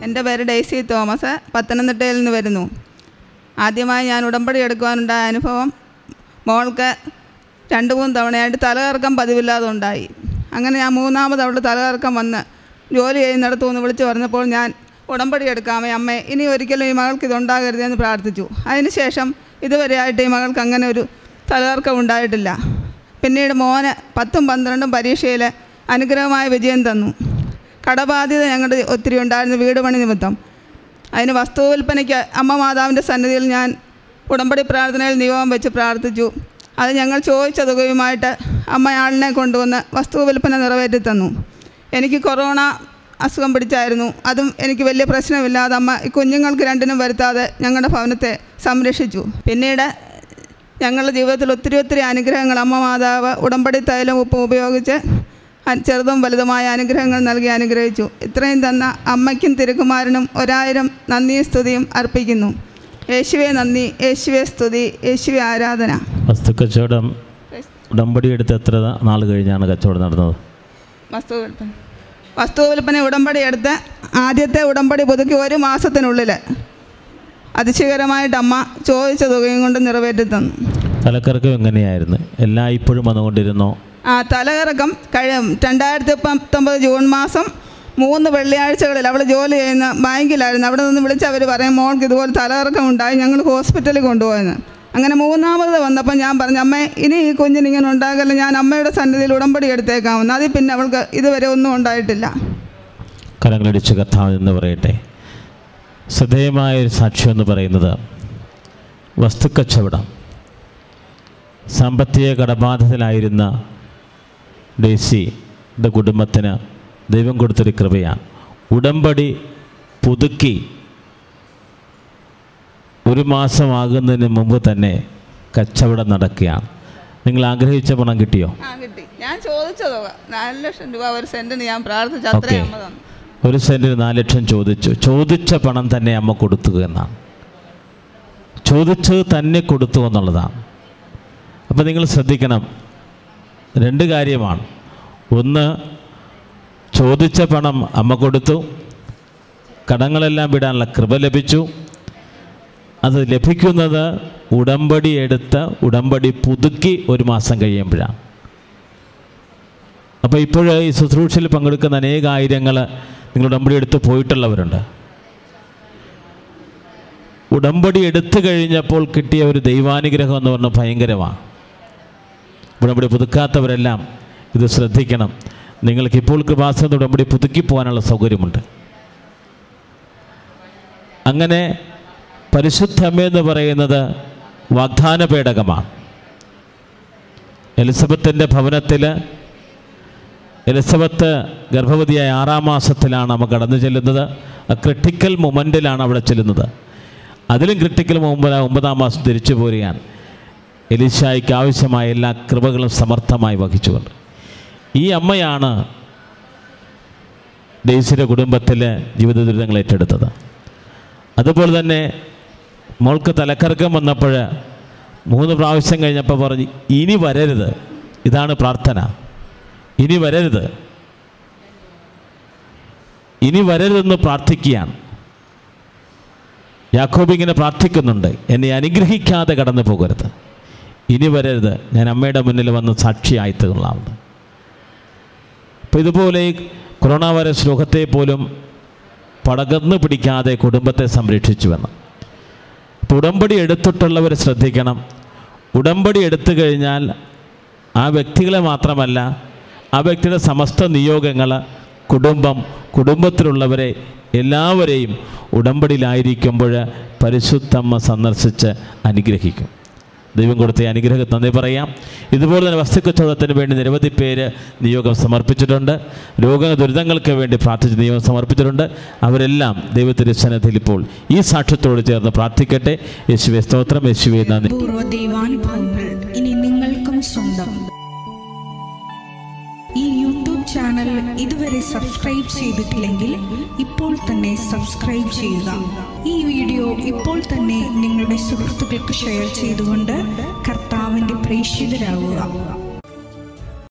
എൻ്റെ പേര് Daisy Thomas പത്തനംതിട്ടയിൽ നിന്ന് വരുന്നു ആദ്യമായി ഞാൻ ഉടമ്പടി എടുക്കുവാനുണ്ടായ അനുഭവം മോൾക്ക് രണ്ട് മൂന്ന് തവണയായിട്ട് തലകറക്കം പതിവില്ലാതെ ഉണ്ടായി അങ്ങനെ ഞാൻ മൂന്നാമത് അവളുടെ തലകറക്കം വന്ന് ജോലി ചെയ്യുന്നിടത്തു നിന്ന് വിളിച്ച് പറഞ്ഞപ്പോൾ ഞാൻ ഉടമ്പടി എടുക്കാമേ അമ്മേ ഇനി ഒരിക്കലും ഈ മകൾക്ക് ഇതുണ്ടാകരുതെന്ന് പ്രാർത്ഥിച്ചു അതിനുശേഷം ഇതുവരെയായിട്ട് ഈ മകൾക്ക് അങ്ങനെ ഒരു തലകറക്കം ഉണ്ടായിട്ടില്ല പിന്നീട് മോന് പത്തും പന്ത്രണ്ടും പരീക്ഷയിൽ അനുഗ്രഹമായ വിജയം തന്നു കടബാധ്യത ഞങ്ങളുടെ ഒത്തിരി ഉണ്ടായിരുന്നു വീട് പണി നിമിത്തം അതിന് വസ്തു വിൽപ്പനയ്ക്ക് അമ്മ മാതാവിൻ്റെ സന്നിധിയിൽ ഞാൻ ഉടമ്പടി പ്രാർത്ഥനയിൽ നിയമം വെച്ച് പ്രാർത്ഥിച്ചു അത് ഞങ്ങൾ ചോദിച്ച തുകയുമായിട്ട് അമ്മ ആളിനെ കൊണ്ടുവന്ന് വസ്തു വിൽപ്പന നിറവേറ്റി തന്നു എനിക്ക് കൊറോണ അസുഖം പിടിച്ചായിരുന്നു അതും എനിക്ക് വലിയ പ്രശ്നമില്ലാതെ അമ്മ ഈ കുഞ്ഞുങ്ങൾക്ക് രണ്ടിനും വരുത്താതെ ഞങ്ങളുടെ ഭവനത്തെ സംരക്ഷിച്ചു പിന്നീട് ഞങ്ങളുടെ ജീവിതത്തിൽ ഒത്തിരി ഒത്തിരി അനുഗ്രഹങ്ങൾ അമ്മ മാതാവ് ഉടമ്പടി തൈലം ഉപ്പും ഉപയോഗിച്ച് അ- ചെറുതും വലുതുമായ അനുഗ്രഹങ്ങൾ നൽകി അനുഗ്രഹിച്ചു ഇത്രയും തന്ന അമ്മയ്ക്കും തിരുക്കുമാരനും ഒരായിരം നന്ദിയും സ്തുതിയും അർപ്പിക്കുന്നു യേശുവെ നന്ദി യേശുവെ സ്തുതി യേശുവെ ആരാധന വസ്തു കച്ചവടം ഉടമ്പടി എടുത്ത് എത്ര നാൾ കഴിഞ്ഞാണ് കച്ചവടം നടന്നത് വസ്തു വിൽപ്പന വസ്തു വിൽപ്പന ഉടമ്പടി എടുത്ത് ആദ്യത്തെ ഉടമ്പടി പുതുക്കി ഒരു മാസത്തിനുള്ളിൽ അതിശയകരമായിട്ട് അമ്മ ചോദിച്ച തുകയും കൊണ്ട് നിറവേറ്റി തന്നു തലക്കറക്കം എങ്ങനെയായിരുന്നു എല്ലാം ഇപ്പോഴും വന്നുകൊണ്ടിരുന്നോ ആ തലകറക്കം കഴിയും രണ്ടായിരത്തി പത്തൊമ്പത് ജൂൺ മാസം മൂന്ന് വെള്ളിയാഴ്ചകളിൽ അവൾ ജോലി ചെയ്യുന്ന ബാങ്കിലായിരുന്നു അവിടെ നിന്ന് വിളിച്ച് അവർ പറയും മോൾക്ക് ഇതുപോലെ തലകറക്കം ഉണ്ടായി ഞങ്ങൾ ഹോസ്പിറ്റലിൽ കൊണ്ടുപോയെന്ന് അങ്ങനെ മൂന്നാമത് വന്നപ്പോൾ ഞാൻ പറഞ്ഞു അമ്മേ ഇനി ഈ കുഞ്ഞിന് ഇങ്ങനെ ഉണ്ടാകല്ല ഞാൻ അമ്മയുടെ സന്നിധിയിൽ ഉടമ്പടി എടുത്തേക്കാമെന്ന് അതിൽ പിന്നെ അവൾക്ക് ഇതുവരെ ഒന്നും ഉണ്ടായിട്ടില്ല കരങ്ങളടിച്ച് കർത്താവ് എന്ന് പറയട്ടെ ശ്രദ്ധേയമായ ഒരു സാക്ഷ്യം എന്ന് പറയുന്നത് വസ്തുക്കച്ചവടം സാമ്പത്തിക കടബാധിതനായിരുന്ന ഡേസിയുടെ കുടുംബത്തിന് ദൈവം കൊടുത്തൊരു കൃപയാണ് ഉടമ്പടി പുതുക്കി ഒരു മാസമാകുന്നതിന് മുമ്പ് തന്നെ കച്ചവടം നടക്കുകയാണ് നിങ്ങൾ ആഗ്രഹിച്ച പണം കിട്ടിയോ ആ കിട്ടി ഞാൻ ചോദിച്ച തുക നാല് ലക്ഷം രൂപ ഒരു സെൻറ്റിന് ഞാൻ പ്രാർത്ഥിച്ചു ഓക്കെ അത്രയും അമ്മ തന്നു ഒരു സെൻറ്റിന് നാല് ലക്ഷം ചോദിച്ചു ചോദിച്ച പണം തന്നെ അമ്മ കൊടുത്തു എന്നാണ് ചോദിച്ചത് തന്നെ കൊടുത്തു എന്നുള്ളതാണ് അപ്പോൾ നിങ്ങൾ ശ്രദ്ധിക്കണം രണ്ട് കാര്യമാണ് ഒന്ന് ചോദിച്ച പണം അമ്മ കൊടുത്തു കടങ്ങളെല്ലാം വിടാനുള്ള കൃപ ലഭിച്ചു അത് ലഭിക്കുന്നത് ഉടമ്പടി എടുത്ത് ഉടമ്പടി പുതുക്കി ഒരു മാസം കഴിയുമ്പോഴാണ് അപ്പോൾ ഇപ്പോൾ ഈ ശുശ്രൂഷയിൽ പങ്കെടുക്കുന്ന അനേകായിരങ്ങൾ നിങ്ങൾ ഉടമ്പടി എടുത്ത് പോയിട്ടുള്ളവരുണ്ട് ഉടമ്പടി എടുത്തു കഴിഞ്ഞപ്പോൾ കിട്ടിയ ഒരു ദൈവാനുഗ്രഹം എന്ന് പറഞ്ഞാൽ ഭയങ്കരമാണ് ഉടമ്പടി പുതുക്കാത്തവരെല്ലാം ഇത് ശ്രദ്ധിക്കണം നിങ്ങൾക്ക് ഇപ്പോൾ കൃപാസന ഉടമ്പടി പുതുക്കി പോകാനുള്ള സൗകര്യമുണ്ട് അങ്ങനെ പരിശുദ്ധമ്മ എന്ന് പറയുന്നത് വാഗ്ദാന പേടകമാണ് എലിസബത്തിൻ്റെ ഭവനത്തിൽ എലിസബത്ത് ഗർഭവതിയായ ആറാം മാസത്തിലാണ് അമ്മ കടന്നു ചെല്ലുന്നത് ആ ക്രിട്ടിക്കൽ മൊമെൻറ്റിലാണ് അവിടെ ചെല്ലുന്നത് അതിലും ക്രിട്ടിക്കൽ മുമ്പ് ഒമ്പതാം മാസം തിരിച്ചു പോരുകയാണ് എലിശായിക്ക് ആവശ്യമായ എല്ലാ കൃപകളും സമർത്ഥമായി വഹിച്ചുകൊണ്ട് ഈ അമ്മയാണ് ഡെയ്സിയുടെ കുടുംബത്തിലെ ജീവിത ദുരിതങ്ങൾ ഏറ്റെടുത്തത് അതുപോലെ തന്നെ മോൾക്ക് തലക്കറക്കം വന്നപ്പോൾ മൂന്ന് പ്രാവശ്യം കഴിഞ്ഞപ്പോൾ പറഞ്ഞ് ഇനി വരരുത് ഇതാണ് പ്രാർത്ഥന ഇനി വരരുത് ഇനി വരരുതെന്ന് പ്രാർത്ഥിക്കുകയാണ് യാക്കോബ് ഇങ്ങനെ പ്രാർത്ഥിക്കുന്നുണ്ട് എന്നെ അനുഗ്രഹിക്കാതെ കടന്നു പോകരുത് ഇനി വരരുത് ഞാൻ അമ്മയുടെ മുന്നിൽ വന്ന് സാക്ഷിയായി തീർന്നാവുന്നത് അപ്പോൾ ഇതുപോലെ ഈ കൊറോണ വൈറസ് രോഗത്തെ പോലും പടകർന്നു പിടിക്കാതെ കുടുംബത്തെ സംരക്ഷിച്ചുവെന്ന് അപ്പോൾ ഉടമ്പടി എടുത്തിട്ടുള്ളവർ ശ്രദ്ധിക്കണം ഉടമ്പടി എടുത്തു കഴിഞ്ഞാൽ ആ വ്യക്തികളെ മാത്രമല്ല ആ വ്യക്തിയുടെ സമസ്ത നിയോഗങ്ങൾ കുടുംബം കുടുംബത്തിലുള്ളവരെ എല്ലാവരെയും ഉടമ്പടിയിലായിരിക്കുമ്പോൾ പരിശുദ്ധമ്മ സന്ദർശിച്ച് അനുഗ്രഹിക്കും ദൈവം കൊടുത്ത ഈ അനുഗ്രഹം നന്ദി പറയാം ഇതുപോലെ തന്നെ വസ്തുക്കച്ചവടത്തിന് വേണ്ടി നിരവധി പേര് നിയോഗം സമർപ്പിച്ചിട്ടുണ്ട് രോഗ ദുരിതങ്ങൾക്ക് വേണ്ടി പ്രാർത്ഥിച്ച് നിയോഗം സമർപ്പിച്ചിട്ടുണ്ട് അവരെല്ലാം ദൈവത്തിൻ്റെ സന്നദ്ധയിൽ ഇപ്പോൾ ഈ സാക്ഷ്യത്തോട് ചേർന്ന് പ്രാർത്ഥിക്കട്ടെ യേശുവെ സ്തോത്രം യേശുവെ നന്ദി പൂർവ്വ ദൈവാനുഭവങ്ങൾ ഇനി നിങ്ങൾക്കും സ്വന്തം ഈ യൂട്യൂബ് ചാനൽ ഇതുവരെ സബ്സ്ക്രൈബ് ചെയ്തിട്ടില്ലെങ്കിൽ ഇപ്പോൾ തന്നെ സബ്സ്ക്രൈബ് ചെയ്യുക ഈ വീഡിയോ ഇപ്പോൾ തന്നെ നിങ്ങളുടെ സുഹൃത്തുക്കൾക്ക് ഷെയർ ചെയ്തുകൊണ്ട് കർത്താവിൻ്റെ പ്രേക്ഷിതരാകുക